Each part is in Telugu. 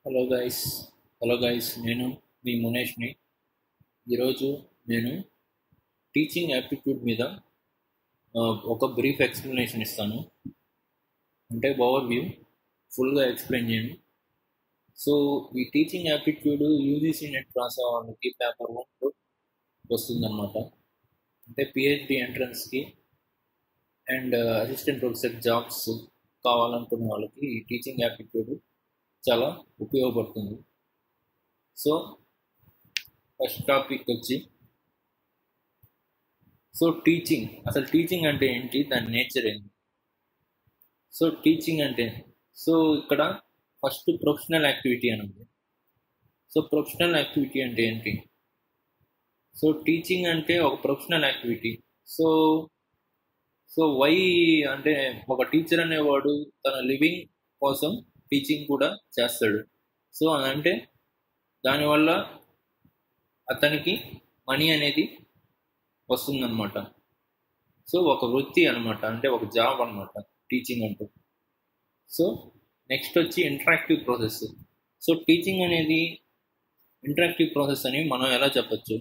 హలో గైస్ హలో గైస్ నేను మీ మునేష్ని ఈరోజు నేను టీచింగ్ యాప్టిట్యూడ్ మీద ఆ, ఒక బ్రీఫ్ ఎక్స్ప్లెనేషన్ ఇస్తాను అంటే ఓవర్ వ్యూ ఫుల్గా ఎక్స్ప్లెయిన్ చేయను సో ఈ టీచింగ్ యాప్టిట్యూడ్ యూజీసీ నెట్ రాసే వాళ్ళకి పేపర్ వన్ వస్తుందన్నమాట అంటే పిహెచ్డి ఎంట్రన్స్కి అండ్ అసిస్టెంట్ ప్రొఫెసర్ జాబ్స్ కావాలనుకునే వాళ్ళకి ఈ టీచింగ్ యాప్టిట్యూడ్ చాలా ఉపయోగపడుతుంది సో ఫస్ట్ టాపిక్ వచ్చి సో టీచింగ్ అసలు టీచింగ్ అంటే ఏంటి దాని నేచర్ ఏంటి సో టీచింగ్ అంటే సో ఇక్కడ ఫస్ట్ ప్రొఫెషనల్ యాక్టివిటీ అని ఉంది సో ప్రొఫెషనల్ యాక్టివిటీ అంటే ఏంటి సో టీచింగ్ అంటే ఒక professional activity so so why అంటే ఒక టీచర్ అనేవాడు తన లివింగ్ కోసం టీచింగ్ కూడా చేస్తాడు సో అంటే దానివల్ల అతనికి మనీ అనేది వస్తుందన్నమాట సో ఒక వృత్తి అనమాట అంటే ఒక జాబ్ అనమాట టీచింగ్ అంటే సో నెక్స్ట్ వచ్చి ఇంటరాక్టివ్ ప్రాసెస్ సో టీచింగ్ అనేది ఇంటరాక్టివ్ ప్రాసెస్ అని మనం ఎలా చెప్పచ్చు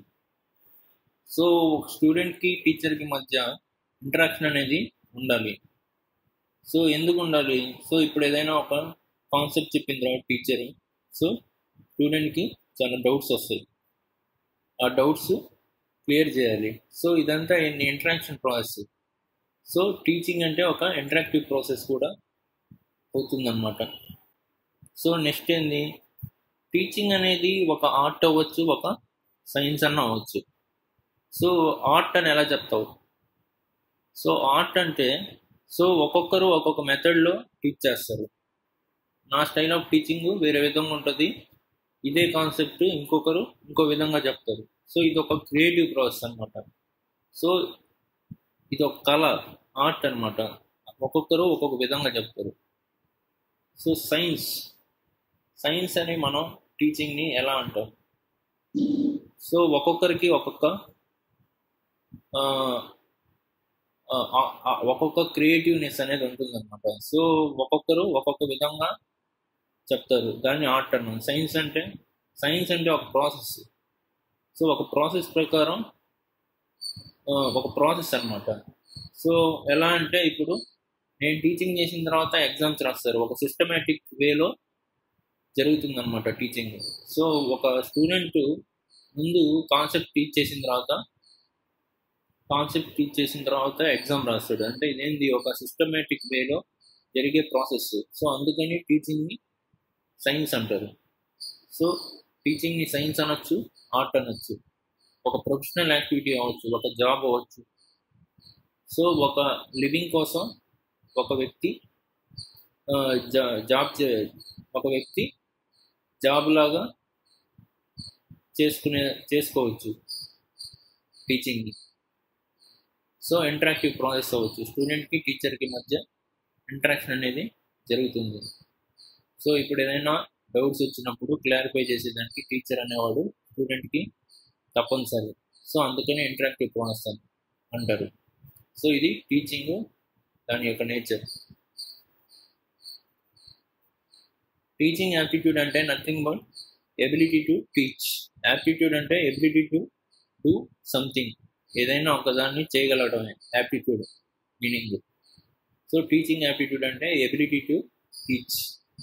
సో ఒక స్టూడెంట్కి టీచర్కి మధ్య ఇంటరాక్షన్ అనేది ఉండాలి సో ఎందుకు ఉండాలి సో ఇప్పుడు ఏదైనా ఒక కాన్సెప్ట్ చెప్పిన తర్వాత టీచర్ సో స్టూడెంట్కి చాలా డౌట్స్ వస్తాయి ఆ డౌట్స్ క్లియర్ చేయాలి సో ఇదంతా ఇంటరాక్షన్ ప్రాసెస్ సో టీచింగ్ అంటే ఒక ఇంటరాక్టివ్ ప్రాసెస్ కూడా అవుతుందన్నమాట సో నెక్స్ట్ ఏంది టీచింగ్ అనేది ఒక ఆర్ట్ అవ్వచ్చు ఒక సైన్స్ అన్న అవ్వచ్చు సో ఆర్ట్ అని ఎలా చెప్తావు సో ఆర్ట్ అంటే సో ఒక్కొక్కరు ఒక్కొక్క మెథడ్లో టీచ్ చేస్తారు నా స్టైల్ ఆఫ్ టీచింగ్ వేరే విధంగా ఉంటుంది ఇదే కాన్సెప్ట్ ఇంకొకరు ఇంకో విధంగా చెప్తారు సో ఇది ఒక క్రియేటివ్ ప్రాసెస్ అనమాట సో ఇది ఒక కళ ఆర్ట్ అనమాట ఒక్కొక్కరు ఒక్కొక్క విధంగా చెప్తారు సో సైన్స్ సైన్స్ అని మనం టీచింగ్ని ఎలా అంటాం సో ఒక్కొక్కరికి ఒక్కొక్క ఆ, ఆ, ఆ, ఒక్కొక్క క్రియేటివ్నెస్ అనేది ఉంటుంది అనమాట సో ఒక్కొక్కరు ఒక్కొక్క విధంగా చెప్తారు దాన్ని ఆర్ట్ అన్నాం సైన్స్ అంటే సైన్స్ అంటే ఒక ప్రాసెస్ సో ఒక ప్రాసెస్ ప్రకారం ఆ, ఒక ప్రాసెస్ అన్నమాట సో ఎలా అంటే ఇప్పుడు నేను టీచింగ్ చేసిన తర్వాత ఎగ్జామ్స్ రాస్తారు ఒక సిస్టమేటిక్ వేలో జరుగుతుందన్నమాట టీచింగ్ సో ఒక స్టూడెంట్ ముందు కాన్సెప్ట్ టీచ్ చేసిన తర్వాత కాన్సెప్ట్ టీచ్ చేసిన తర్వాత ఎగ్జామ్ రాస్తాడు అంటే ఇదేంది ఒక సిస్టమేటిక్ వేలో జరిగే ప్రాసెస్ సో అందుకని టీచింగ్ని సైన్స్ అంటారు సో టీచింగ్ని సైన్స్ అనొచ్చు ఆర్ట్ అనొచ్చు ఒక ప్రొఫెషనల్ యాక్టివిటీ అవ్వచ్చు ఒక జాబ్ అవ్వచ్చు సో ఒక లివింగ్ కోసం ఒక వ్యక్తి ఆ, జా- జాబ్ చే ఒక వ్యక్తి జాబ్ లాగా చేసుకునే చేసుకోవచ్చు టీచింగ్ని సో ఇంటరాక్టివ్ ప్రాసెస్ అవ్వచ్చు స్టూడెంట్కి టీచర్కి మధ్య ఇంటరాక్షన్ అనేది జరుగుతుంది సో ఇప్పుడు ఏదైనా డౌట్స్ వచ్చినప్పుడు క్లారిఫై చేసేదానికి టీచర్ అనేవాడు స్టూడెంట్కి తప్పనిసరి సో అందుకని ఇంటరాక్టివ్ ప్రాసెస్ అని అంటారు సో ఇది టీచింగ్ దాని యొక్క నేచర్ టీచింగ్ యాప్టిట్యూడ్ అంటే nothing but ability to teach aptitude అంటే ఎబిలిటీ టు డూ సంథింగ్ ఏదైనా ఒకదాన్ని చేయగలగడమే aptitude meaning so teaching aptitude అంటే ability to teach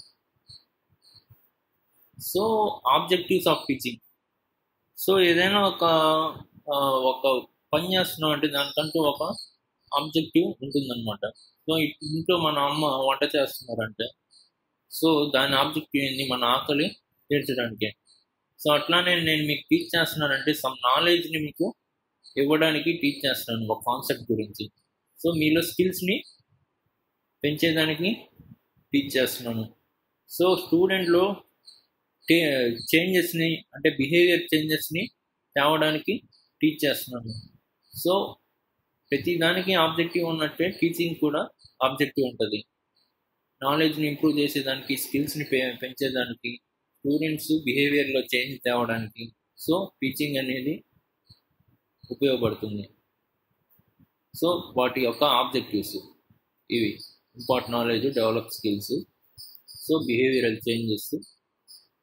so objectives of teaching so ఏదైనా ఒక ఆ, ఒక పని చేస్తున్నాం అంటే దానికంటూ ఒక ఆబ్జెక్టివ్ ఉంటుందన్నమాట సో ఇంట్లో మన అమ్మ వంట చేస్తున్నారంటే సో దాని ఆబ్జెక్టివ్ ఏంది మన ఆకలి తీర్చడానికి సో అట్లానే నేను మీకు టీచ్ చేస్తున్నానంటే సమ్ నాలెడ్జ్ని మీకు ఇవ్వడానికి టీచ్ చేస్తున్నాను ఒక కాన్సెప్ట్ గురించి సో మీలో స్కిల్స్ని పెంచేదానికి టీచ్ చేస్తున్నాను సో స్టూడెంట్లో చేంజెస్ని అంటే బిహేవియర్ చేంజెస్ని తేవడానికి టీచ్ చేస్తున్నాను సో ప్రతి దానికి ఆబ్జెక్టివ్ ఉన్నట్టే టీచింగ్ కూడా ఆబ్జెక్టివ్ ఉంటుంది నాలెడ్జ్ని ఇంప్రూవ్ చేసేదానికి స్కిల్స్ని పె పెంచేదానికి స్టూడెంట్స్ బిహేవియర్లో చేంజ్ తేవడానికి సో టీచింగ్ అనేది ఉపయోగపడుతుంది సో వాటి యొక్క ఆబ్జెక్టివ్స్ ఇవి impart knowledge develop skills so behavioural changes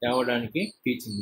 తేవడానికి టీచింగ్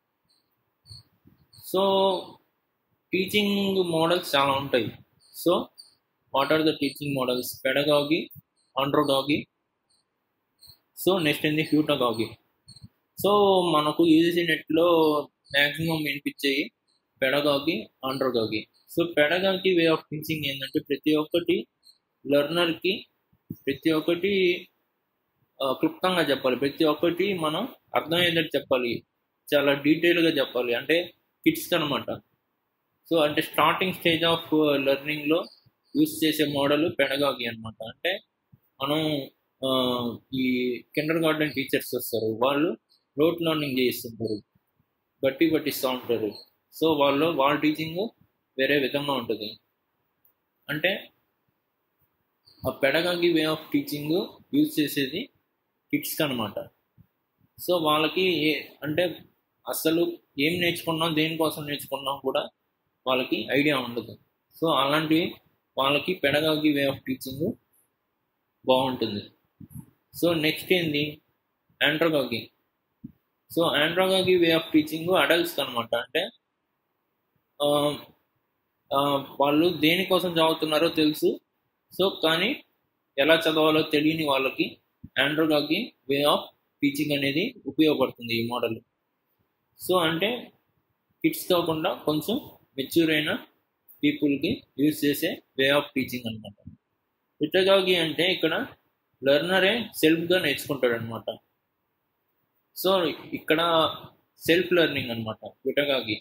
సో టీచింగ్ మోడల్స్ చాలా ఉంటాయి so what are the teaching models pedagogy andragogy so next ఏంది హ్యూటగాగి సో మనకు యూజీ నెట్లో మ్యాక్సిమం వినిపించేవి pedagogy andragogy so pedagogy way of teaching ఏంటంటే ప్రతి ఒక్కటి లెర్నర్కి ప్రతి ఒక్కటి ఆ, క్లుప్తంగా చెప్పాలి ప్రతి ఒక్కటి మనం అర్థమయ్యేటట్టు చెప్పాలి చాలా డీటెయిల్గా చెప్పాలి అంటే కిడ్స్ అనమాట సో అంటే స్టార్టింగ్ స్టేజ్ ఆఫ్ లెర్నింగ్లో యూస్ చేసే మోడల్ పెడగాగి అనమాట అంటే మనం ఆ, ఈ కిండర్ గార్డెన్ టీచర్స్ వస్తారు వాళ్ళు రోట్ లెర్నింగ్ చేస్తుంటారు బట్టి పట్టిస్తూ ఉంటారు సో వాళ్ళు వాళ్ళ టీచింగ్ వేరే విధంగా ఉంటుంది అంటే ఆ pedagogy way of teaching use చేసేది కిడ్స్కి అనమాట సో వాళ్ళకి ఏ అంటే అసలు ఏం నేర్చుకున్నాం దేనికోసం నేర్చుకున్నాం కూడా వాళ్ళకి ఐడియా ఉండదు సో అలాంటివి వాళ్ళకి పెడగాగి వే ఆఫ్ టీచింగ్ బాగుంటుంది సో నెక్స్ట్ ఏంది andragogy so andragogy way of teaching అడల్ట్స్కి అనమాట అంటే ఆ, ఆ, వాళ్ళు దేనికోసం చదువుతున్నారో తెలుసు సో కానీ ఎలా చదవాలో తెలియని వాళ్ళకి ఆండ్రోగాగి వే ఆఫ్ టీచింగ్ అనేది ఉపయోగపడుతుంది ఈ మోడల్ సో అంటే కిడ్స్ కాకుండా కొంచెం మెచ్యూర్ అయిన పీపుల్కి యూజ్ చేసే వే ఆఫ్ టీచింగ్ అనమాట పిటగాగి అంటే ఇక్కడ లెర్నరే సెల్ఫ్గా నేర్చుకుంటాడు అనమాట సో ఇక్కడ సెల్ఫ్ లెర్నింగ్ అనమాట పిటగాగి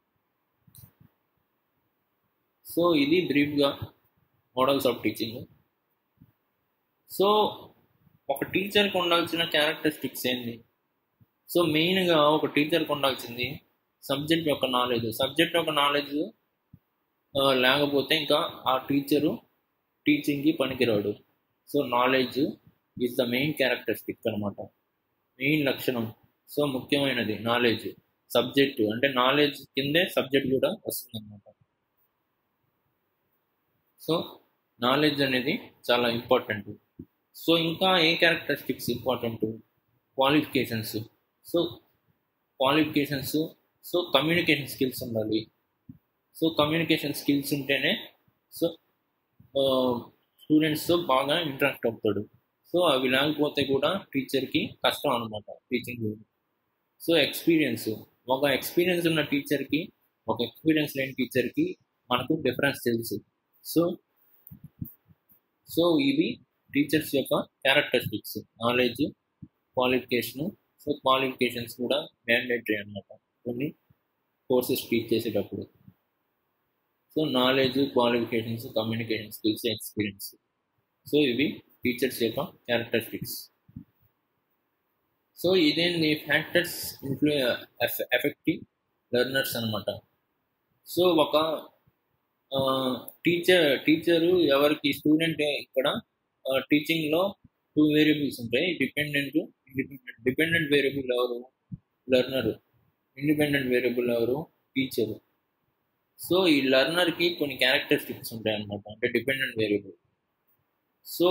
సో ఇది బ్రీఫ్గా మోడల్స్ ఆఫ్ టీచింగ్ సో ఒక టీచర్కి ఉండాల్సిన క్యారెక్టరిస్టిక్స్ ఏంది సో మెయిన్గా ఒక టీచర్కి ఉండాల్సింది సబ్జెక్ట్ యొక్క నాలెడ్జ్ సబ్జెక్ట్ యొక్క నాలెడ్జ్ లేకపోతే ఇంకా ఆ టీచరు టీచింగ్కి పనికిరాడు so knowledge is the main characteristic అనమాట మెయిన్ లక్షణం సో ముఖ్యమైనది నాలెడ్జ్ సబ్జెక్టు అంటే నాలెడ్జ్ కిందే సబ్జెక్ట్ కూడా వస్తుంది అనమాట సో నాలెడ్జ్ అనేది చాలా ఇంపార్టెంట్ సో ఇంకా ఏ characteristics important qualifications so qualifications so communication skills ఉండాలి సో కమ్యూనికేషన్ స్కిల్స్ ఉంటేనే సో స్టూడెంట్స్తో బాగా ఇంటరాక్ట్ అవుతాడు సో అవి లేకపోతే కూడా టీచర్కి కష్టం అనమాట టీచింగ్ సో ఎక్స్పీరియన్స్ ఒక ఎక్స్పీరియన్స్ ఉన్న టీచర్కి ఒక ఎక్స్పీరియన్స్ లేని టీచర్కి మనకు డిఫరెన్స్ తెలుసు సో సో ఇవి టీచర్స్ యొక్క characteristics knowledge qualification so qualifications కూడా మ్యాండేటరీ అనమాట కొన్ని కోర్సెస్ టీచ్ చేసేటప్పుడు so knowledge qualifications communication skills experience so ఇవి టీచర్స్ యొక్క క్యారెక్టరిస్టిక్స్ సో ఇదేంది ఫ్యాక్టర్స్ ఇంక్లూ ఎఫెక్టివ్ లెర్నర్స్ అనమాట సో ఒక టీచర్ టీచరు ఎవరికి స్టూడెంట్ ఇక్కడ టీచింగ్లో టూ వేరియబుల్స్ ఉంటాయి డిపెండెంట్ ఇండిపెండెంట్ డిపెండెంట్ వేరియబుల్ ఎవరు లెర్నరు ఇండిపెండెంట్ వేరియబుల్ ఎవరు టీచరు సో ఈ లెర్నర్కి కొన్ని క్యారెక్టరిస్టిక్స్ ఉంటాయి అనమాట అంటే డిపెండెంట్ వేరియబుల్ సో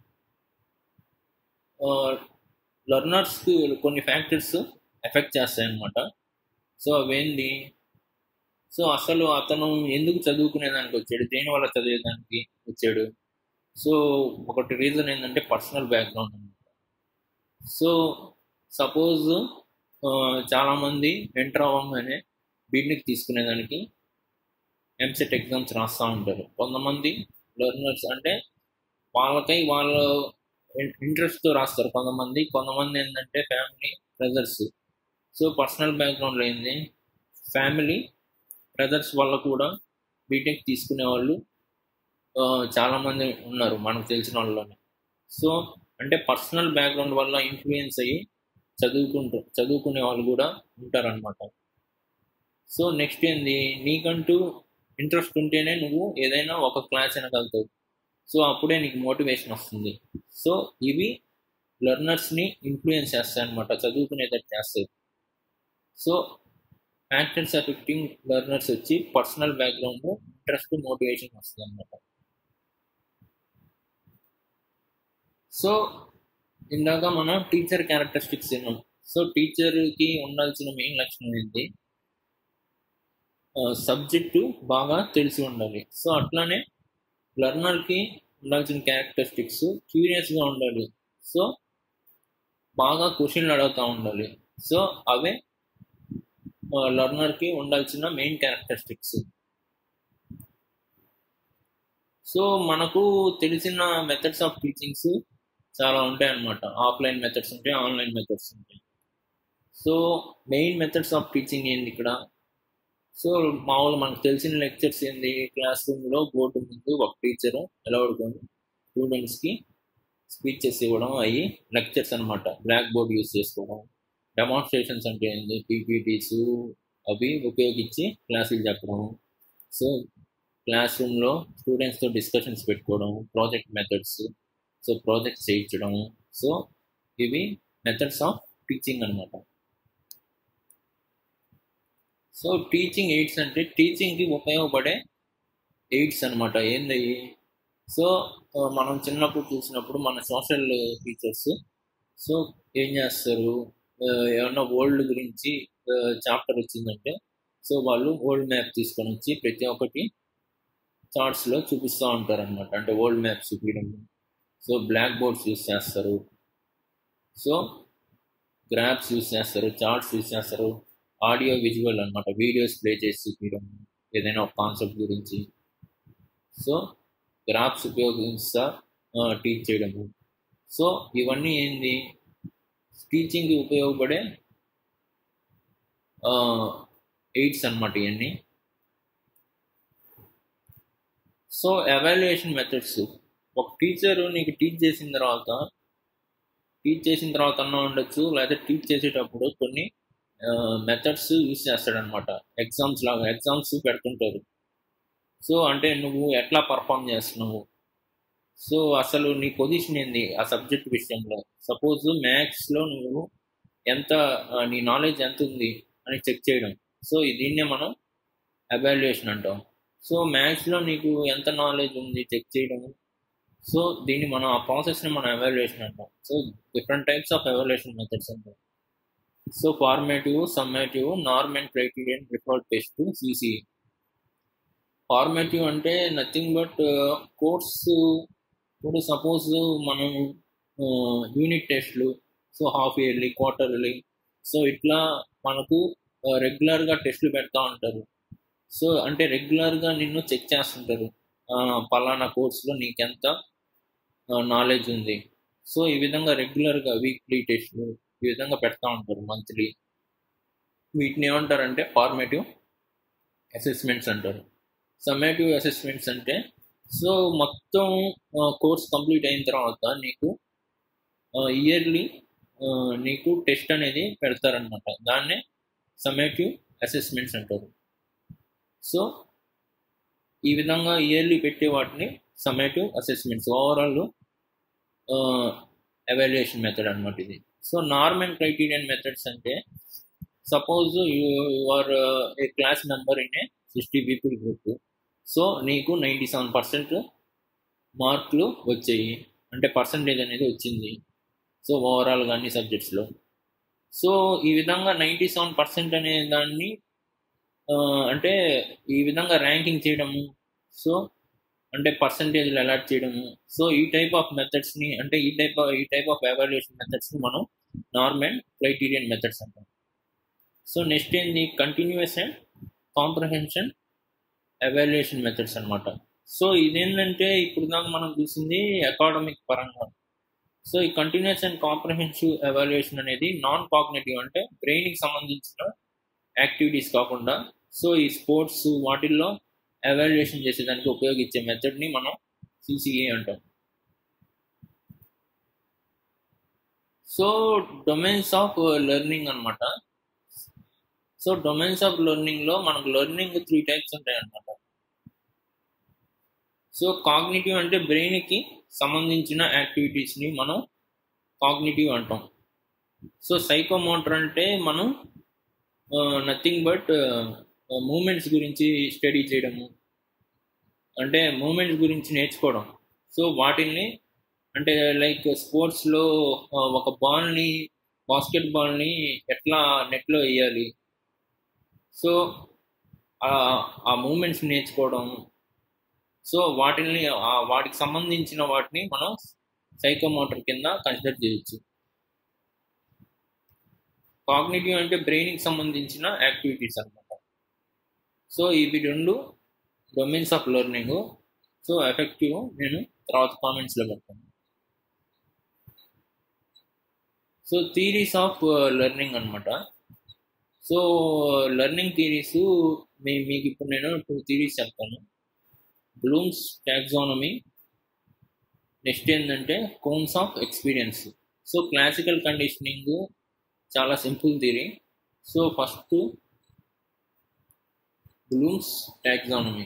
లెర్నర్స్కి కొన్ని ఫ్యాక్టర్స్ ఎఫెక్ట్ చేస్తాయి అనమాట సో అవేంది సో అసలు అతను ఎందుకు చదువుకునేదానికి వచ్చాడు దేని వల్ల చదివేదానికి వచ్చాడు సో ఒకటి రీజన్ ఏంటంటే పర్సనల్ బ్యాక్గ్రౌండ్ అనమాట సో సపోజ్ చాలామంది ఎంటర్ అవ్వగానే బీటెక్ తీసుకునేదానికి ఎంసెట్ ఎగ్జామ్స్ రాస్తూ ఉంటారు కొంతమంది లెర్నర్స్ అంటే వాళ్ళకై వాళ్ళ ఇంట్రెస్ట్తో రాస్తారు కొంతమంది కొంతమంది ఏంటంటే ఫ్యామిలీ ప్రెజర్స్ సో పర్సనల్ బ్యాక్గ్రౌండ్లో ఏంది ఫ్యామిలీ బ్రదర్స్ వల్ల కూడా బీటెక్ తీసుకునే వాళ్ళు చాలామంది ఉన్నారు మనకు తెలిసిన వాళ్ళలోనే సో అంటే పర్సనల్ బ్యాక్గ్రౌండ్ వల్ల ఇన్ఫ్లుయెన్స్ అయ్యి చదువుకుంటూ చదువుకునే వాళ్ళు కూడా ఉంటారనమాట సో నెక్స్ట్ ఏంది నీకంటూ ఇంట్రెస్ట్ ఉంటేనే నువ్వు ఏదైనా ఒక క్లాస్ వినగలుగుతావు సో అప్పుడే నీకు మోటివేషన్ వస్తుంది సో ఇవి లెర్నర్స్ని ఇన్ఫ్లుయెన్స్ చేస్తాయి అనమాట చదువుకునేటట్టు చేస్తాయి సో ఫ్యాక్టర్స్ ఎఫెక్టింగ్ లెర్నర్స్ వచ్చి పర్సనల్ బ్యాక్గ్రౌండ్ ఇంట్రెస్ట్ మోటివేషన్ వస్తుంది అనమాట సో ఇందాక మనం టీచర్ క్యారెక్టరిస్టిక్స్ విన్నాం సో టీచర్కి ఉండాల్సిన మెయిన్ లక్షణం ఏంటి సబ్జెక్టు బాగా తెలిసి ఉండాలి సో అట్లానే లర్నర్కి ఉండాల్సిన క్యారెక్టరిస్టిక్స్ క్యూరియస్గా ఉండాలి సో బాగా క్వశ్చన్లు అడుగుతూ ఉండాలి సో అవే లర్నర్కి ఉండాల్సిన మెయిన్ క్యారెక్టరిస్టిక్స్ సో మనకు తెలిసిన మెథడ్స్ ఆఫ్ టీచింగ్స్ చాలా ఉంటాయి అన్నమాట ఆఫ్లైన్ మెథడ్స్ ఉంటాయి ఆన్లైన్ మెథడ్స్ ఉంటాయి so main methods of teaching ఏంది ఇక్కడ సో మామూలు మనకు తెలిసిన లెక్చర్స్ ఏంది క్లాస్ రూమ్లో బోర్డు ముందు ఒక టీచర్ ఎలా పడుకొని స్టూడెంట్స్కి స్పీచెస్ ఇవ్వడం అవి లెక్చర్స్ అనమాట బ్లాక్ బోర్డ్ యూస్ చేసుకోవడం డెమాన్స్ట్రేషన్స్ అంటే ఏంది పీపీటీస్ అవి ఉపయోగించి క్లాసులు చెప్పడం సో క్లాస్ రూమ్లో స్టూడెంట్స్తో డిస్కషన్స్ పెట్టుకోవడం ప్రాజెక్ట్ మెథడ్స్ సో ప్రాజెక్ట్స్ చేయించడం సో ఇవి మెథడ్స్ ఆఫ్ టీచింగ్ అనమాట సో టీచింగ్ ఎయిడ్స్ అంటే టీచింగ్కి ఉపయోగపడే ఎయిడ్స్ అనమాట ఏంది సో మనం చిన్నప్పుడు చూసినప్పుడు మన సోషల్ టీచర్స్ సో ఏం చేస్తారు ఏమన్నా వరల్డ్ గురించి చాప్టర్ వచ్చిందంటే సో వాళ్ళు వరల్డ్ మ్యాప్ తీసుకొని వచ్చి ప్రతి ఒక్కటి చార్ట్స్లో చూపిస్తూ ఉంటారు అనమాట అంటే వరల్డ్ మ్యాప్ చూపించడం సో బ్లాక్ బోర్డ్స్ యూస్ చేస్తారు సో గ్రాఫ్స్ యూస్ చేస్తారు చార్ట్స్ యూస్ చేస్తారు ఆడియో విజువల్ అనమాట వీడియోస్ ప్లే చేసి చూపించడం ఏదైనా ఒక కాన్సెప్ట్ గురించి సో గ్రాఫ్స్ ఉపయోగిస్తా టీచ్ చేయడము సో ఇవన్నీ ఏంది టీచింగ్కి ఉపయోగపడే ఎయిడ్స్ అనమాట ఇవన్నీ సో ఎవాల్యుయేషన్ మెథడ్స్ ఒక టీచరు నీకు టీచ్ చేసిన తర్వాత టీచ్ చేసిన తర్వాత అన్నా ఉండొచ్చు లేదా టీచ్ చేసేటప్పుడు కొన్ని మెథడ్స్ యూస్ చేస్తాడనమాట ఎగ్జామ్స్ లాగా ఎగ్జామ్స్ పెడుతుంటారు సో అంటే నువ్వు ఎట్లా పర్ఫామ్ చేస్తున్నావు సో అసలు నీ పొజిషన్ ఏంది ఆ సబ్జెక్ట్ విషయంలో సపోజ్ మ్యాథ్స్లో నువ్వు ఎంత నీ నాలెడ్జ్ ఎంత ఉంది అని చెక్ చేయడం సో దీన్నే మనం అవాల్యుయేషన్ అంటాం సో మ్యాథ్స్లో నీకు ఎంత నాలెడ్జ్ ఉంది చెక్ చేయడం సో దీన్ని మనం ఆ ప్రాసెస్ని మనం ఎవాల్యుయేషన్ అంటాం so different types of evaluation methods అంటాం so formative summative norm and criterion report test CC formative అంటే నథింగ్ బట్ కోర్స్ ఇప్పుడు సపోజ్ మనం యూనిట్ టెస్ట్లు so half yearly quarterly so ఇట్లా మనకు రెగ్యులర్గా టెస్ట్లు పెడతా ఉంటారు సో అంటే రెగ్యులర్గా నిన్ను చెక్ చేస్తుంటారు పలానా కోర్సులో నీకెంత నాలెడ్జ్ ఉంది సో ఈ విధంగా రెగ్యులర్గా వీక్లీ టెస్ట్లు ఈ విధంగా పెడతా ఉంటారు మంత్లీ వీటిని ఏమంటారంటే ఫార్మేటివ్ అసెస్మెంట్స్ అంటారు సమ్మేటివ్ అసెస్మెంట్స్ అంటే సో మొత్తం కోర్స్ కంప్లీట్ అయిన తర్వాత నీకు ఇయర్లీ నీకు టెస్ట్ అనేది పెడతారనమాట దాన్నే సమ్మేటివ్ అసెస్మెంట్స్ అంటారు సో ఈ విధంగా ఇయర్లీ పెట్టే వాటిని summative assessments overall evaluation method అనమాట ఇది so norm and criterion methods అంటే suppose you are a class number in a sixty people group so నీకు నైంటీ సెవెన్ పర్సెంట్ మార్కులు వచ్చాయి అంటే పర్సంటేజ్ అనేది వచ్చింది సో ఓవరాల్గా అన్ని సబ్జెక్ట్స్లో సో ఈ విధంగా నైంటీ సెవెన్ పర్సెంట్ అనే దాన్ని అంటే ఈ విధంగా ర్యాంకింగ్ చేయడము సో అంటే పర్సంటేజ్లు అలాట్ చేయడము సో ఈ టైప్ ఆఫ్ మెథడ్స్ని అంటే ఈ టైప్ ఈ టైప్ ఆఫ్ ఎవాల్యుయేషన్ మెథడ్స్ని మనం నార్మ్ అండ్ క్రైటీరియన్ మెథడ్స్ అంటాం సో నెక్స్ట్ ఏంది continuous and comprehension evaluation methods అనమాట సో ఇదేంటంటే ఇప్పుడు దాకా మనం చూసింది అకాడమిక్ పరంగా సో ఈ కంటిన్యూస్ అండ్ కాంప్రహెన్సివ్ ఎవాల్యుయేషన్ అనేది నాన్ కాగ్నేటివ్ అంటే బ్రెయిన్కి సంబంధించిన యాక్టివిటీస్ కాకుండా సో ఈ స్పోర్ట్స్ వాటిల్లో ఎవాల్యుయేషన్ చేసేదానికి ఉపయోగించే మెథడ్ని మనం సిసిఏ అంటాం సో డొమైన్స్ ఆఫ్ లెర్నింగ్ అనమాట సో డొమైన్స్ ఆఫ్ లెర్నింగ్లో మనకు లెర్నింగ్ త్రీ టైప్స్ ఉంటాయి అనమాట సో కాగ్నిటివ్ అంటే బ్రెయిన్కి సంబంధించిన యాక్టివిటీస్ని మనం కాగ్నిటివ్ అంటాం సో సైకోమోటర్ అంటే మనం నథింగ్ బట్ మూమెంట్స్ గురించి స్టడీ చేయడము అంటే మూమెంట్స్ గురించి నేర్చుకోవడం సో వాటిని అంటే లైక్ స్పోర్ట్స్లో ఒక బాల్ని బాస్కెట్ బాల్ని ఎట్లా నెట్లో వేయాలి సో ఆ మూమెంట్స్ నేర్చుకోవడం సో వాటిని వాటికి సంబంధించిన వాటిని మనం సైకోమోటర్ కింద కన్సిడర్ చేయొచ్చు కాగ్నిటివ్ అంటే బ్రెయిన్కి సంబంధించిన యాక్టివిటీస్ అనమాట సో ఇవి రెండు domains of learning so effective నేను తర్వాత కామెంట్స్లో పెడతాను సో థీరీస్ ఆఫ్ లెర్నింగ్ అనమాట సో లెర్నింగ్ థీరీస్ మీ మీకు ఇప్పుడు నేను టూ థీరీస్ చెప్తాను బ్లూమ్స్ టాక్సానమీ నెక్స్ట్ ఏంటంటే cones of experience so classical conditioning చాలా simple theory so first Bloom's taxonomy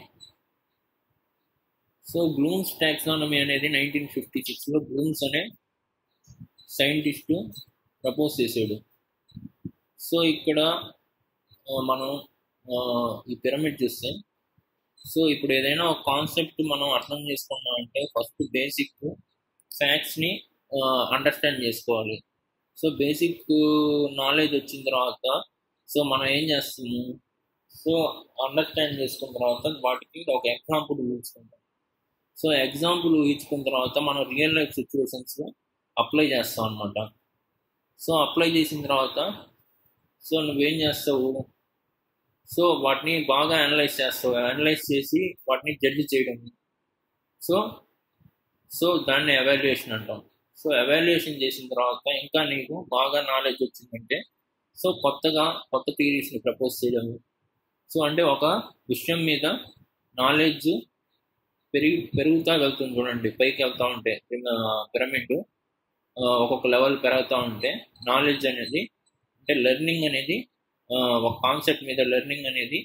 so Bloom's taxonomy అనేది నైన్టీన్ ఫిఫ్టీ సిక్స్లో బ్లూమ్స్ అనే సైంటిస్టు ప్రపోజ్ చేశాడు సో ఇక్కడ మనం ఈ పిరమిడ్ చూస్తే సో ఇప్పుడు ఏదైనా ఒక కాన్సెప్ట్ మనం అర్థం చేసుకున్నాం అంటే ఫస్ట్ బేసిక్ ఫ్యాక్ట్స్ని అండర్స్టాండ్ చేసుకోవాలి సో బేసిక్ నాలెడ్జ్ వచ్చిన తర్వాత సో మనం ఏం చేస్తాము సో అండర్స్టాండ్ చేసుకున్న తర్వాత వాటికి ఒక ఎగ్జాంపుల్ ఊహించుకుంటాం సో ఎగ్జాంపుల్ ఊహించుకున్న తర్వాత మనం రియల్ లైఫ్ సిచ్యువేషన్స్లో అప్లై చేస్తాం అనమాట సో అప్లై చేసిన తర్వాత సో నువ్వేం చేస్తావు సో వాటిని బాగా అనలైజ్ చేస్తావు అనలైజ్ చేసి వాటిని జడ్జి చేయడం సో సో దాన్ని ఎవాల్యుయేషన్ అంటాం సో ఎవాల్యుయేషన్ చేసిన తర్వాత ఇంకా నీకు బాగా నాలెడ్జ్ వచ్చిందంటే సో కొత్తగా కొత్త థీరీస్ని ప్రపోజ్ చేయడం సో అంటే ఒక విషయం మీద నాలెడ్జ్ పెరిగి పెరుగుతూ వెళ్తుంది చూడండి పైకి వెళ్తూ ఉంటే పిరమిడ్ ఒక్కొక్క లెవెల్ పెరుగుతూ ఉంటే నాలెడ్జ్ అనేది అంటే లెర్నింగ్ అనేది ఒక కాన్సెప్ట్ మీద లెర్నింగ్ అనేది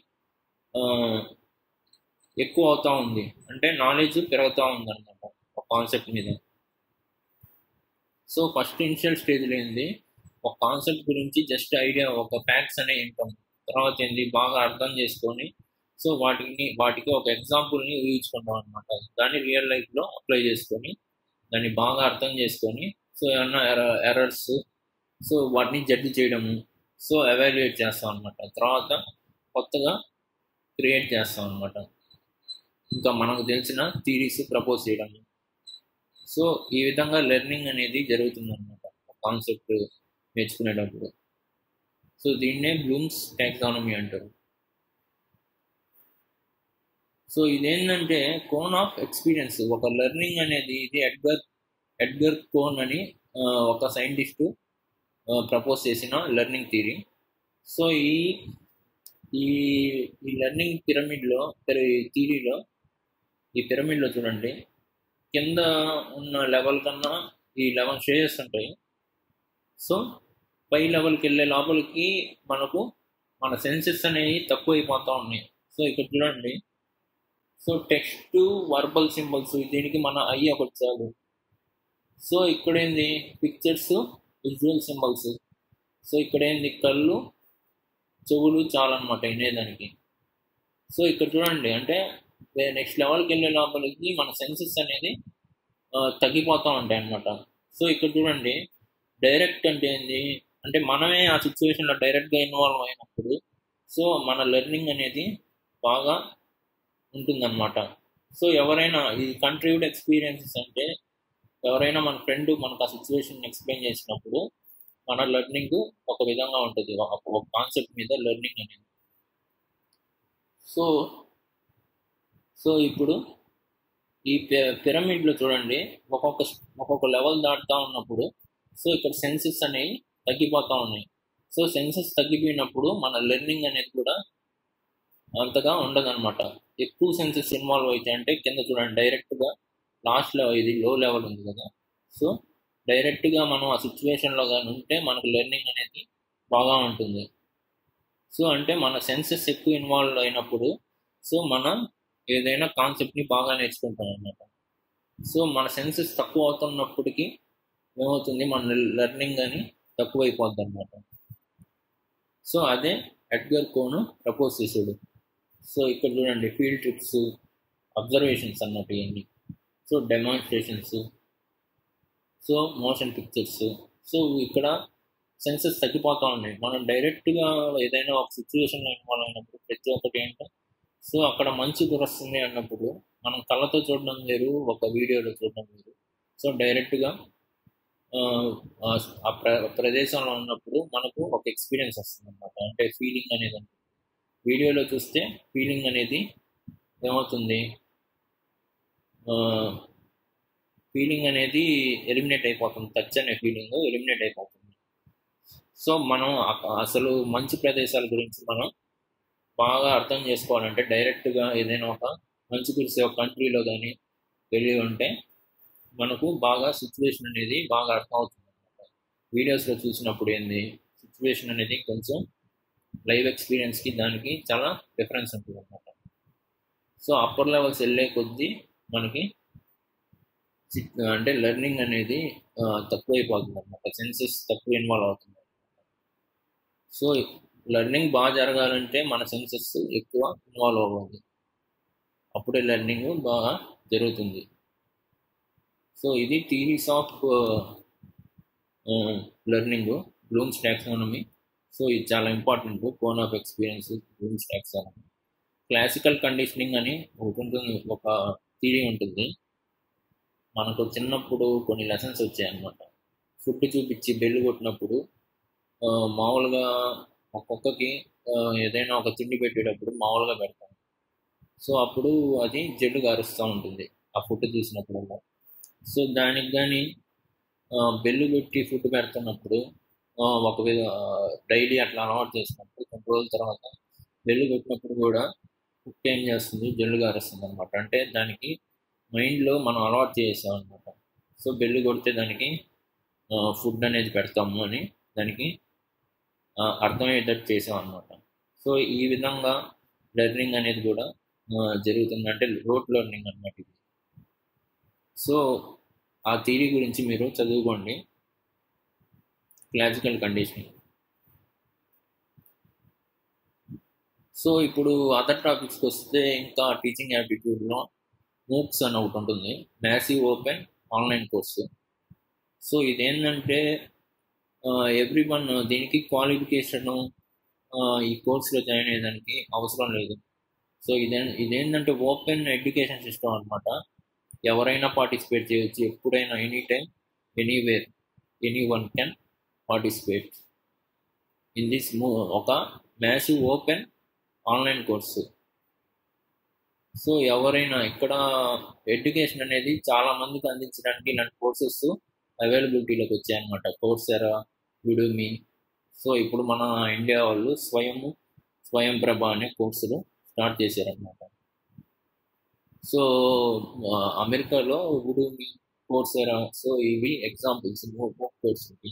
ఎక్కువ అవుతూ ఉంది అంటే నాలెడ్జ్ పెరుగుతూ ఉంది అనమాట ఒక కాన్సెప్ట్ మీద సో ఫస్ట్ ఇనిషియల్ స్టేజ్లో ఏంది ఒక కాన్సెప్ట్ గురించి జస్ట్ ఐడియా ఒక ఫ్యాక్ట్స్ అనే వింటాం తర్వాత ఏంది బాగా అర్థం చేసుకొని సో వాటిని వాటికి ఒక ఎగ్జాంపుల్ని ఊహించుకుంటాం అనమాట దాన్ని రియల్ లైఫ్లో అప్లై చేసుకొని దాన్ని బాగా అర్థం చేసుకొని సో ఏమన్నా ఎర ఎర్రర్స్ సో వాటిని జడ్జి చేయడము సో ఎవాల్యుయేట్ చేస్తాం అనమాట తర్వాత కొత్తగా క్రియేట్ చేస్తాం అనమాట ఇంకా మనకు తెలిసిన థీరీస్ ప్రపోజ్ చేయడం సో ఈ విధంగా లెర్నింగ్ అనేది జరుగుతుంది అనమాట కాన్సెప్ట్ నేర్చుకునేటప్పుడు సో దీన్నే బ్లూమ్స్ టాక్సానమీ అంటారు సో ఇదేంటంటే కోన్ ఆఫ్ ఎక్స్పీరియన్స్ ఒక లెర్నింగ్ అనేది ఇది ఎడ్గర్ ఎడ్గర్ కోన్ అని ఒక సైంటిస్టు ప్రపోజ్ చేసిన లెర్నింగ్ థియరీ సో ఈ ఈ ఈ లెర్నింగ్ పిరమిడ్లో థియరీలో ఈ పిరమిడ్లో చూడండి కింద ఉన్న లెవెల్ కన్నా ఈ లెవెల్ షేజెస్ ఉంటాయి సో పై లెవెల్కి వెళ్ళే లోపలికి మనకు మన సెన్సెస్ అనేవి తక్కువ అయిపోతూ ఉన్నాయి సో ఇక్కడ చూడండి సో టెక్స్ట్ వర్బల్ సింబల్స్ దీనికి మన ఐ ఒకటి చాలు సో ఇక్కడ ఏంది పిక్చర్స్ విజువల్ సింబల్స్ సో ఇక్కడ ఏంది కళ్ళు చెవులు చాలన్నమాట వినేదానికి సో ఇక్కడ చూడండి అంటే నెక్స్ట్ లెవెల్కి వెళ్ళే లోపలికి మన సెన్సెస్ అనేది తగ్గిపోతూ ఉంటాయి అన్నమాట సో ఇక్కడ చూడండి డైరెక్ట్ అంటే ఏంది అంటే మనమే ఆ సిచ్యువేషన్లో డైరెక్ట్గా ఇన్వాల్వ్ అయినప్పుడు సో మన లెర్నింగ్ అనేది బాగా ఉంటుందన్నమాట సో ఎవరైనా ఈ కంట్రీవ్డ్ ఎక్స్పీరియన్సెస్ అంటే ఎవరైనా మన ఫ్రెండ్ మనకు ఆ సిచ్యువేషన్ ఎక్స్ప్లెయిన్ చేసినప్పుడు మన లెర్నింగ్ ఒక విధంగా ఉంటుంది ఒక కాన్సెప్ట్ మీద లెర్నింగ్ అనేది సో సో ఇప్పుడు ఈ పిరమిడ్లో చూడండి ఒక్కొక్క ఒక్కొక్క లెవెల్ దాటుతూ ఉన్నప్పుడు సో ఇక్కడ సెన్సెస్ అనేవి తగ్గిపోతూ ఉన్నాయి సో సెన్సెస్ తగ్గిపోయినప్పుడు మన లెర్నింగ్ అనేది కూడా అంతగా ఉండదన్నమాట ఎక్కువ సెన్సెస్ ఇన్వాల్వ్ అయితే అంటే కింద చూడండి డైరెక్ట్గా లాస్ట్ లెవెల్ ఇది లో లెవెల్ ఉంది కదా సో డైరెక్ట్గా మనం ఆ సిచ్యువేషన్లో కానీ ఉంటే మనకు లెర్నింగ్ అనేది బాగా ఉంటుంది సో అంటే మన సెన్సెస్ ఎక్కువ ఇన్వాల్వ్ అయినప్పుడు సో మనం ఏదైనా కాన్సెప్ట్ని బాగా నేర్చుకుంటాం అన్నమాట సో మన సెన్సెస్ తక్కువ అవుతున్నప్పటికీ ఏమవుతుంది మన లెర్నింగ్ అని తక్కువ అయిపోద్ది అనమాట సో అదే ఎడ్గర్ కోను ప్రపోజ్ చేసాడు సో ఇక్కడ చూడండి ఫీల్డ్ ట్రిప్స్ అబ్జర్వేషన్స్ అన్నట్టు ఇవన్నీ so demonstrations so motion pictures so ఇక్కడ సెన్సెస్ తగ్గిపోతూ ఉన్నాయి మనం డైరెక్ట్గా ఏదైనా ఒక సిచ్యువేషన్లో ఇన్వాల్వ్ అయినప్పుడు ప్రతి ఒక్కటి ఏంటో సో అక్కడ మంచి కురుస్తుంది అన్నప్పుడు మనం కళ్ళతో చూడడం వేరు ఒక వీడియోలో చూడడం వేరు సో డైరెక్ట్గా ఆ ప్ర ప్రదేశంలో ఉన్నప్పుడు మనకు ఒక ఎక్స్పీరియన్స్ వస్తుంది అనమాట అంటే ఫీలింగ్ అనేది ఉంటుంది వీడియోలో చూస్తే ఫీలింగ్ అనేది ఏమవుతుంది ఫీలింగ్ అనేది ఎలిమినేట్ అయిపోతుంది టచ్ అనే ఫీలింగ్ ఎలిమినేట్ అయిపోతుంది సో మనం అసలు మంచి ప్రదేశాల గురించి మనం బాగా అర్థం చేసుకోవాలంటే డైరెక్ట్గా ఏదైనా ఒక మంచి కురిసే ఒక కంట్రీలో కానీ వెళ్ళి ఉంటే మనకు బాగా సిచ్యువేషన్ అనేది బాగా అర్థం అవుతుంది అనమాట వీడియోస్లో చూసినప్పుడు ఏంది సిచ్యువేషన్ అనేది కొంచెం లైవ్ ఎక్స్పీరియన్స్కి దానికి చాలా డిఫరెన్స్ ఉంటుంది అనమాట సో అప్పర్ లెవెల్స్ వెళ్ళే కొద్దీ మనకి అంటే లెర్నింగ్ అనేది తక్కువైపోతుంది అనమాట సెన్సెస్ తక్కువ ఇన్వాల్వ్ అవుతుంది సో లెర్నింగ్ బాగా జరగాలంటే మన సెన్సెస్ ఎక్కువ ఇన్వాల్వ్ అవ్వాలి అప్పుడే లెర్నింగ్ బాగా జరుగుతుంది సో ఇది theories of learning Bloom's taxonomy so ఇది చాలా important cone of experience Bloom's taxonomy classical conditioning అని ఒకటి ఉంటుంది ఒక థీరీ ఉంటుంది మనకు చిన్నప్పుడు కొన్ని లెసన్స్ వచ్చాయి అన్నమాట ఫుడ్ చూపించి బెల్లు కొట్టినప్పుడు మామూలుగా ఒక్కొక్కకి ఏదైనా ఒక తిండి పెట్టేటప్పుడు మామూలుగా పెడతాం సో అప్పుడు అది జడ్డు గారుస్తూ ఉంటుంది ఆ ఫుడ్ చూసినప్పుడు సో దానికి కానీ బెల్లు పెట్టి ఫుడ్ పెడుతున్నప్పుడు ఒక డైలీ అట్లా అలవాటు చేసినప్పుడు కొన్ని రోజుల తర్వాత బెల్లు పెట్టినప్పుడు కూడా కుక్ ఏం చేస్తుంది జల్లు గారుస్తుంది అనమాట అంటే దానికి మైండ్లో మనం అలవాటు చేసాం అనమాట సో బెల్లు కొడితే దానికి ఫుడ్ అనేది పెడతాము అని దానికి అర్థమయ్యేటట్టు చేసాం అనమాట సో ఈ విధంగా లెర్నింగ్ అనేది కూడా జరుగుతుంది అంటే రోట్ లెర్నింగ్ అనమాట ఇది సో ఆ థీరీ గురించి మీరు చదువుకోండి క్లాసికల్ కండిషనింగ్ సో ఇప్పుడు అదర్ టాపిక్స్కి వస్తే ఇంకా టీచింగ్ యాప్టిట్యూడ్లో మూక్స్ అని ఒకటి ఉంటుంది massive open online course so ఇదేంటంటే ఎవ్రీ వన్ దీనికి క్వాలిఫికేషను ఈ కోర్సులో జాయిన్ అయ్యేదానికి అవసరం లేదు సో ఇదే ఇదేంటంటే ఓపెన్ ఎడ్యుకేషన్ సిస్టమ్ అనమాట ఎవరైనా పార్టిసిపేట్ చేయొచ్చు ఎప్పుడైనా any time anywhere any one can participate in this ఒక massive open online course so ఎవరైనా ఇక్కడ ఎడ్యుకేషన్ అనేది చాలా మందికి అందించడానికి ఇలాంటి కోర్సెస్ అవైలబిలిటీలోకి వచ్చాయన్నమాట కోర్సెరా విడుమి సో ఇప్పుడు మన ఇండియా వాళ్ళు స్వయం స్వయం ప్రభ అనే కోర్సులు స్టార్ట్ చేశారనమాట సో అమెరికాలో ఉడుమి కోర్సెరా సో ఇవి ఎగ్జాంపుల్స్ కోర్సులకి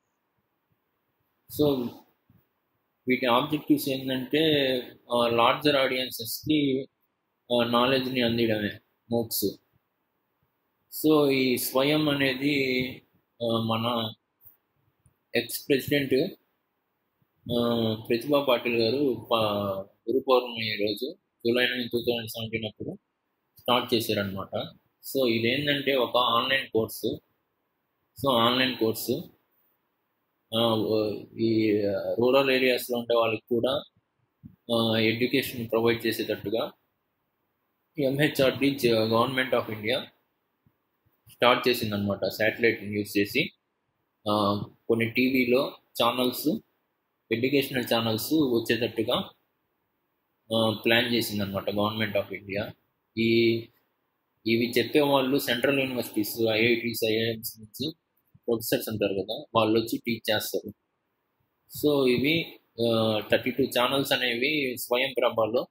సో వీటి ఆబ్జెక్టివ్స్ ఏంటంటే లార్జర్ ఆడియన్సెస్కి నాలెడ్జ్ని అందించడమే మోక్స్ సో ఈ స్వయం అనేది మన ఎక్స్ ప్రెసిడెంట్ ప్రతిభా పాటిల్ గారు గురు పౌర్ణమి రోజు July nine two thousand seventeen అప్పుడు స్టార్ట్ చేశారనమాట సో ఇదేంటంటే ఒక online course so online course ఈ రూరల్ ఏరియాస్లో ఉండే వాళ్ళకి కూడా ఎడ్యుకేషన్ ప్రొవైడ్ చేసేటట్టుగా MHRD government of India start చేసిందనమాట శాటిలైట్ని యూజ్ చేసి కొన్ని టీవీలో ఛానల్స్ ఎడ్యుకేషనల్ ఛానల్స్ వచ్చేటట్టుగా ప్లాన్ చేసిందనమాట గవర్నమెంట్ ఆఫ్ ఇండియా ఈ ఇవి చెప్పే వాళ్ళు సెంట్రల్ యూనివర్సిటీస్ ఐఐటీస్ ఐఐఎంస్ నుంచి ప్రొఫెసర్స్ ఉంటారు కదా వాళ్ళు వచ్చి టీచ్ చేస్తారు సో ఇవి థర్టీ టూ ఛానల్స్ అనేవి స్వయం ప్రభాలో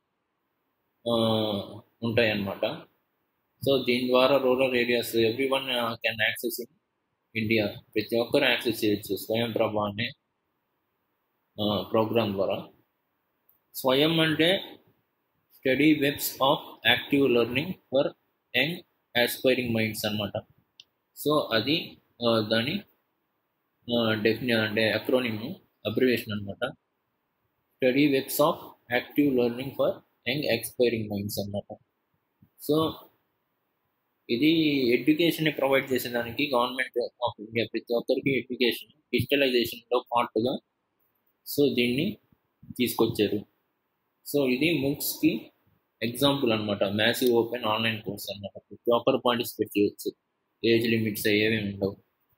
ఉంటాయి అన్నమాట సో దీని ద్వారా rural areas every one can access in India ప్రతి ఒక్కరు యాక్సెస్ చేయొచ్చు స్వయం ప్రభ అనే ప్రోగ్రామ్ ద్వారా స్వయం అంటే study webs of active learning for young aspiring minds అనమాట సో అది దాని డెఫిని అంటే అక్రోనిమ్ అబ్రివేషన్ అనమాట study webs of active learning for young expiring minds అనమాట సో ఇది ఎడ్యుకేషన్ ప్రొవైడ్ చేసేదానికి గవర్నమెంట్ ఆఫ్ ఇండియా ప్రతి ఒక్కరికి ఎడ్యుకేషన్ డిజిటలైజేషన్లో పార్ట్గా సో దీన్ని తీసుకొచ్చారు సో ఇది ముక్స్కి ఎగ్జాంపుల్ అనమాట మ్యాసివ్ ఓపెన్ ఆన్లైన్ కోర్స్ అనమాట ప్రాపర్ పార్టిసిపేట్ చేయొచ్చు ఏజ్ లిమిట్స్ ఏమీ ఉండవు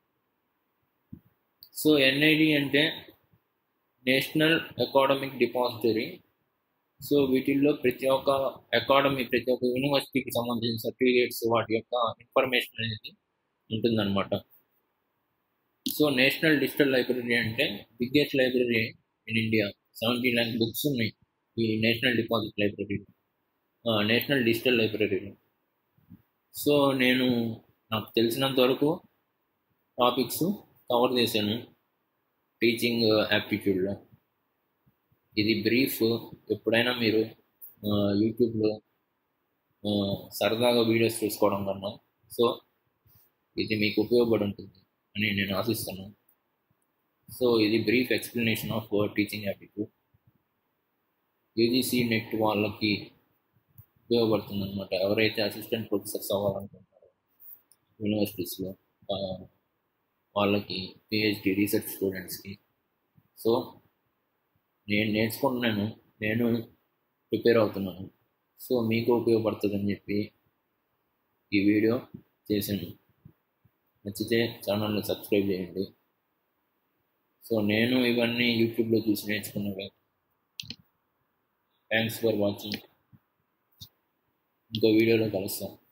సో ఎన్ఐడి అంటే నేషనల్ అకాడమిక్ డిపాజిటరీ సో వీటిల్లో ప్రతి ఒక్క అకాడమీ ప్రతి ఒక్క యూనివర్సిటీకి సంబంధించిన సర్టిఫికేట్స్ వాటి యొక్క ఇన్ఫర్మేషన్ అనేది ఉంటుందన్నమాట సో నేషనల్ డిజిటల్ లైబ్రరీ అంటే biggest library in India seventy lakh books ఉన్నాయి ఈ నేషనల్ డిపాజిట్ లైబ్రరీలో నేషనల్ డిజిటల్ లైబ్రరీలో సో నేను నాకు తెలిసినంత వరకు టాపిక్స్ కవర్ చేశాను టీచింగ్ యాప్టిట్యూడ్లో ఇది బ్రీఫ్ ఎప్పుడైనా మీరు యూట్యూబ్లో సరదాగా వీడియోస్ చూసుకోవడం కన్నా సో ఇది మీకు ఉపయోగపడి ఉంటుంది అని నేను ఆశిస్తున్నాను సో ఇది brief explanation of teaching aptitude UGC NET వాళ్ళకి ఉపయోగపడుతుంది అనమాట ఎవరైతే అసిస్టెంట్ ప్రొఫెసర్స్ అవ్వాలనుకుంటారో యూనివర్సిటీస్లో వాళ్ళకి పిహెచ్డి రీసెర్చ్ స్టూడెంట్స్కి సో నేను నేర్చుకుంటున్నాను నేను ప్రిపేర్ అవుతున్నాను సో మీకు ఉపయోగపడుతుందని చెప్పి ఈ వీడియో చేశాను నచ్చితే ఛానల్ని సబ్స్క్రైబ్ చేయండి సో నేను ఇవన్నీ యూట్యూబ్లో చూసి నేర్చుకున్నవే థ్యాంక్స్ ఫర్ వాచింగ్ ఇంకో వీడియోలో కలుస్తాను